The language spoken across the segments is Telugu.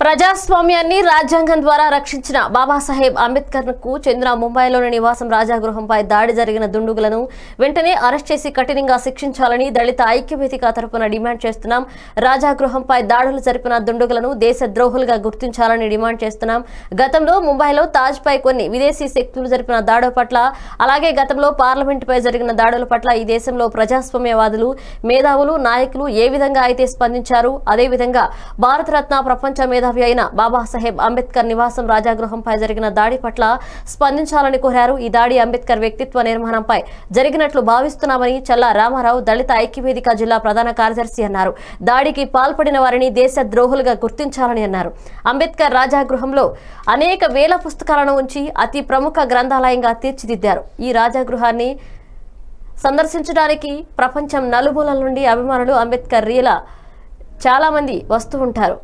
ప్రజాస్వామ్యాన్ని రాజ్యాంగం ద్వారా రక్షించిన బాబాసాహెబ్ అంబేద్కర్ కు చెందిన ముంబైలోని నివాసం రాజాగృహంపై దాడి జరిగిన దుండుగులను వెంటనే అరెస్ట్ చేసి కఠినంగా శిక్షించాలని దళిత ఐక్యవేదిక తరపున డిమాండ్ చేస్తున్నాం రాజాగృహంపై దాడులు జరిపిన దుండుగులను దేశ ద్రోహులుగా గుర్తించాలని డిమాండ్ చేస్తున్నాం గతంలో ముంబైలో తాజ్ పై కొన్ని విదేశీ శక్తులు జరిపిన దాడుల పట్ల అలాగే గతంలో పార్లమెంటుపై జరిగిన దాడుల పట్ల ఈ దేశంలో ప్రజాస్వామ్యవాదులు మేధావులు నాయకులు ఏ విధంగా అయితే స్పందించారు అదేవిధంగా భారతరత్న ప్రపంచ మేధావి అయిన బాబాసాహెబ్ అంబేద్కర్ నివాసం రాజాగృహంపై జరిగిన దాడి పట్ల స్పందించాలని కోరారు ఈ దాడి అంబేద్కర్ వ్యక్తిత్వ నిర్మాణంపై జరిగినట్లు భావిస్తున్నామని చల్లా రామారావు దళిత ఐక్యవేదిక జిల్లా ప్రధాన కార్యదర్శి అన్నారు దాడికి పాల్పడిన వారిని దేశ ద్రోహులుగా గుర్తించాలని అన్నారు అంబేద్కర్ రాజాగృహంలో అనేక వేల పుస్తకాలను ఉంచి అతి ప్రముఖ గ్రంథాలయంగా తీర్చిదిద్దారు ఈ రాజాగృహాన్ని సందర్శించడానికి ప్రపంచం నలుమూలల నుండి అభిమానులు అంబేద్కర్ రీల చాలా మంది వస్తూ ఉంటారు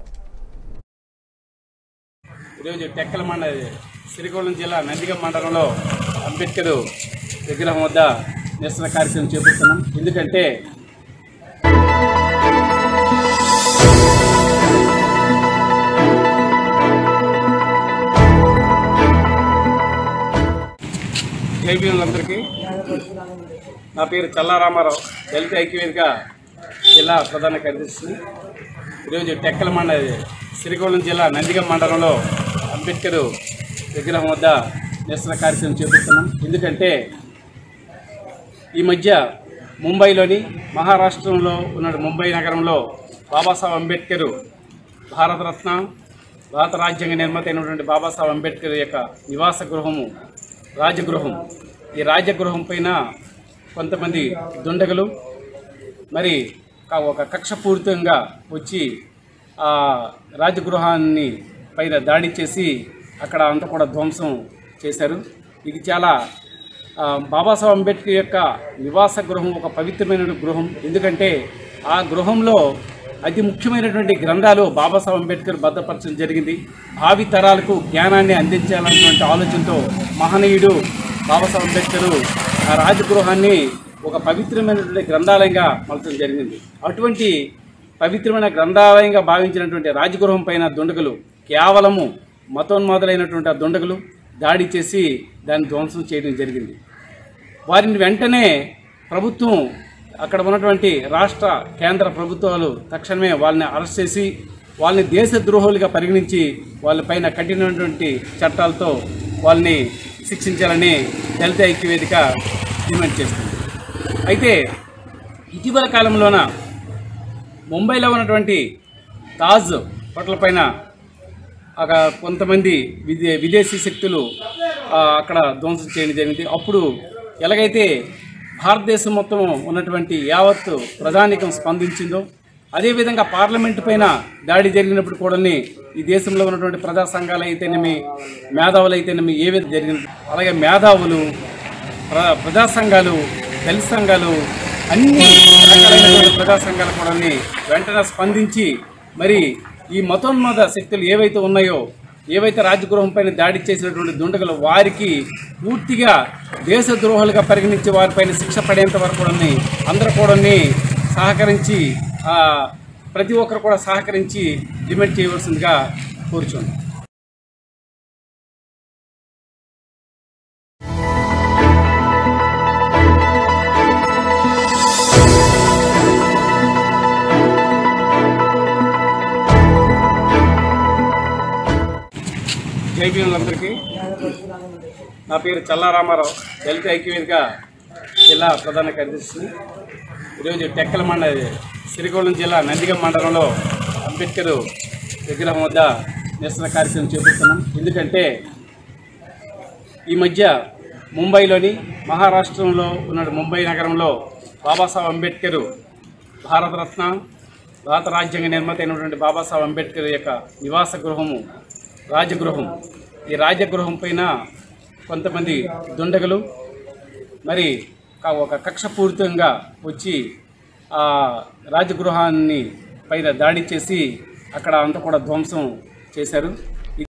ఈరోజు టెక్కల మండ శ్రీకాకుళం జిల్లా నందిగం మండలంలో అంబేద్కర్ విగ్రహం వద్ద నిరసన కార్యక్రమం చేపడుతున్నాం ఎందుకంటే జైబీలందరికీ నా పేరు చల్లారామారావు దళిత ఐక్యవేదిక జిల్లా ప్రధాన కార్యదర్శి ఈరోజు టెక్కల మండ శ్రీకాకుళం జిల్లా నందిగం మండలంలో అంబేద్కర్ విగ్రహం వద్ద నిరసన కార్యక్రమం చేపడుతున్నాం ఎందుకంటే ఈ మధ్య ముంబైలోని మహారాష్ట్రంలో ఉన్న ముంబై నగరంలో బాబాసాహెబ్ అంబేద్కర్ భారతరత్న భారత రాజ్యాంగ నిర్మాత అయినటువంటి బాబాసాహెబ్ అంబేద్కర్ యొక్క నివాస గృహము రాజగృహం ఈ రాజగృహం పైన కొంతమంది దుండగులు మరి క- ఒక కక్షపూరితంగా వచ్చి ఆ రాజగృహాన్ని పైన దాడి చేసి అక్కడ అంతా కూడా ధ్వంసం చేశారు ఇది చాలా ఆ, బాబాసాహెబ్ అంబేద్కర్ యొక్క నివాస గృహం ఒక పవిత్రమైన గృహం ఎందుకంటే ఆ గృహంలో అతి ముఖ్యమైనటువంటి గ్రంథాలు బాబాసాహెబ్ అంబేద్కర్ భద్రపరచడం జరిగింది భావి తరాలకు జ్ఞానాన్ని అందించాలన్నటువంటి ఆలోచనతో మహనీయుడు బాబాసాహెబ్ అంబేద్కర్ ఆ రాజగృహాన్ని ఒక పవిత్రమైనటువంటి గ్రంథాలయంగా మలచడం జరిగింది అటువంటి పవిత్రమైన గ్రంథాలయంగా భావించినటువంటి రాజగృహం పైన దుండగులు కేవలము మతోన్మాదులైనటువంటి ఆ దుండగులు దాడి చేసి దాన్ని ధ్వంసం చేయడం జరిగింది వారిని వెంటనే ప్రభుత్వం అక్కడ ఉన్నటువంటి రాష్ట్ర కేంద్ర ప్రభుత్వాలు తక్షణమే వాళ్ళని అరెస్ట్ చేసి వాళ్ళని దేశ ద్రోహులుగా పరిగణించి వాళ్ళపైన కఠినమైనటువంటి చట్టాలతో వాళ్ళని శిక్షించాలని దళిత ఐక్యవేదిక డిమాండ్ చేస్తుంది అయితే ఇటీవల కాలంలోన ముంబైలో ఉన్నటువంటి తాజ్ హోటల్ పైన అక్కడ కొంతమంది విదే విదేశీ శక్తులు ఆ, అక్కడ ధ్వంసం చేయడం జరిగింది అప్పుడు ఎలాగైతే భారతదేశం మొత్తం ఉన్నటువంటి యావత్ ప్రధానికం స్పందించిందో అదేవిధంగా పార్లమెంటు పైన దాడి జరిగినప్పుడు కూడా ఈ దేశంలో ఉన్నటువంటి ప్రజా సంఘాలు అయితేనేమి మేధావులు అయితేనేమి ఏ విధంగా జరిగింది అలాగే మేధావులు ప్ర ప్రజా సంఘాలు దళిత సంఘాలు అన్ని రకాలైనటువంటి ప్రజా సంఘాలు కూడా వెంటనే స్పందించి మరి ఈ మతోన్మాద శక్తులు ఏవైతే ఉన్నాయో ఏవైతే రాజగృహం పైన దాడి చేసినటువంటి దుండగులు వారికి పూర్తిగా దేశ ద్రోహులుగా పరిగణించి వారిపైన శిక్ష పడేంత వరకు కూడా అందరూ కూడా సహకరించి ఆ, ప్రతి ఒక్కరు కూడా సహకరించి డిమాండ్ చేయవలసిందిగా కోరుచున్నాం జైబీలందరికీ నా పేరు చల్లారామారావు దళిత ఐక్యవేదిక జిల్లా ప్రధాన కార్యదర్శి ఈరోజు టెక్కల మండ శ్రీకాకుళం జిల్లా నందిగం మండలంలో అంబేద్కర్ విగ్రహం వద్ద నిరసన కార్యక్రమం చేపడుతున్నాం ఎందుకంటే ఈ మధ్య ముంబైలోని మహారాష్ట్రంలో ఉన్న ముంబై నగరంలో బాబాసాహెబ్ అంబేద్కర్ భారతరత్న భారత రాజ్యాంగ నిర్మాత అయినటువంటి బాబాసాహెబ్ అంబేద్కర్ యొక్క నివాస గృహము రాజగృహం ఈ రాజగృహం పైన కొంతమంది దుండగులు మరి క- ఒక కక్షపూరితంగా వచ్చి ఆ రాజగృహాన్ని పైన దాడి చేసి అక్కడ అంతా కూడా ధ్వంసం చేశారు